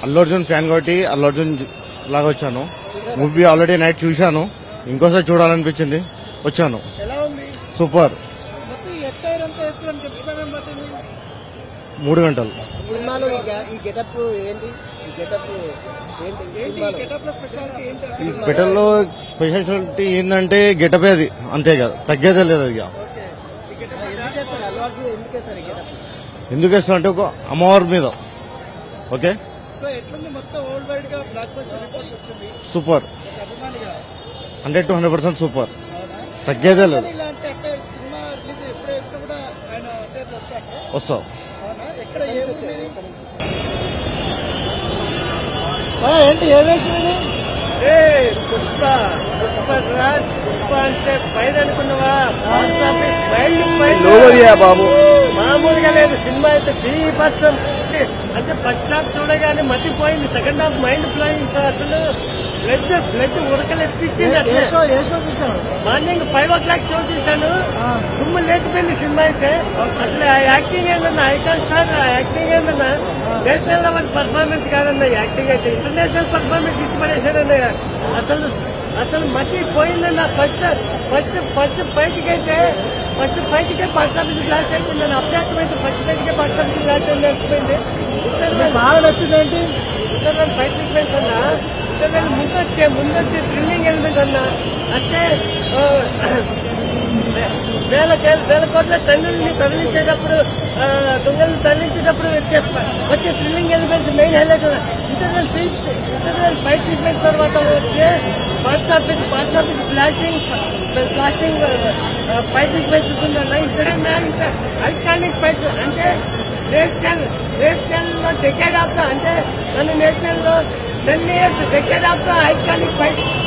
Allu Arjun fan కాబట్టి అల్లు అర్జున్ లాగా వచ్చాను మూవీ ఆల్రెడీ నైట్ చూశాను ఇంకోసారి చూడాలనిపించింది వచ్చాను ఎలా ఉంది సూపర్ మొత్తం ఈ ఎట్టైర్ అంతా వేసుకోవడానికి ఎంత సమయం పట్టింది మూడు గంటలు సినిమాలో ఈ గె- ఈ గెటప్ ఏంటి ఈ గెటప్ ఏంటి ఈ ఏంటి సినిమాలో గెటప్ లో స్పెషాలిటీ ఏంటి ఈ బెటర్లో స్పెషాలిటీ ఏంటంటే గెటపే అది అంతే కదా తగ్గేదే లేదు అది ఇక. ఓకే ఈ గెటప్ ఎందుకు వేస్తారు అల్లు అర్జున్ ఎందుకు వేస్తారు ఈ గెటప్ ఎందుకు వేస్తా అంటే ఒక అమ్మవారి మీద ఓకే సో ఎట్లుంది మొత్తం వరల్డ్ వైడ్ గా బ్లాక్ బస్టర్ రిపోర్ట్స్ వచ్చింది సూపర్ ఒక అభిమానిగా hundred to hundred percent super అవునా తగ్గేదే లేదు కానీ ఇలాంటి అంటే సినిమా రిలీజ్ ఎప్పుడే వచ్చినా కూడా ఆయన అంటే వస్తాడు వస్తావు అవునా ఎక్కడ ఏ ఊరు మీది? ఆ, ఏంటి ఏ వేషం ఇది పుష్ప పుష్ప రాజ్ పుష్ప అంటే ఫైల్ అనుకున్నావా బాక్స్ ఆఫీస్ ఫైల్ ఫైల్ బాబు మామూలుగా లేదు సినిమా అయితే త్రీ పర్సెంట్ అంటే ఫస్ట్ హాఫ్ చూడగానే మతిపోయింది సెకండ్ హాఫ్ మైండ్ బ్లోయింగ్ అసలు బ్లడ్ బ్లడ్ ఉడకలెప్పించింది ఏ అట్లే షో ఏ షో చూసావు morning five o'clock show చూశాను దుమ్ము లేచిపోయింది సినిమా అయితే అసలు ఆ యాక్టింగ్ ఏంటన్నా ఐకాన్ స్టార్ ఆ యాక్టింగ్ ఏంటన్నా నేషనల్ లెవెల్ పర్ఫార్మెన్స్ కాదన్న యాక్టింగ్ అయితే ఇంటర్నేషనల్ పర్ఫార్మెన్స్ ఇచ్చి పడేశాడన్నయ్య అసలు అసలు మట్టి పోయిందన్న ఫస్ట్ ఫస్ట్ ఫస్ట్ ఫైట్ కి అయితే ఫస్ట్ ఫైట్ కే బాక్స్ ఆఫీస్ గ్లాస్ అయిపోయింది అప్డేట్ ఫస్ట్ ఫైట్ కే బాక్స్ ఆఫీస్ గ్లాస్ అయిపోయింది ఇంటర్నల్ బాగా నచ్చింది ఏంటి ఇంటర్నల్ ఫైట్ సీక్వెన్స్ అన్న ఇంటర్నల్ ముందొచ్చే ముందొచ్చే థ్రిల్లింగ్ ఎలిమెంట్ అన్న అంటే ఆ, వేల వేల వేల కోట్ల తండ్రిని తరలించేటప్పుడు ఆ, దొంగలను తరలించేటప్పుడు వచ్చే వచ్చే thrilling elements main highlight interval scenes interval fight sequence తర్వాత వచ్చే box office box office blasting blasting fight sequence ఉందన్న ఇంటర్నల్ ఐకానిక్ ఫైట్స్ అంటే నేషనల్ నేషనల్ లో డెకేడ్ ఆఫ్ ద అంటే మన నేషనల్ లో ten years decade of the iconic fight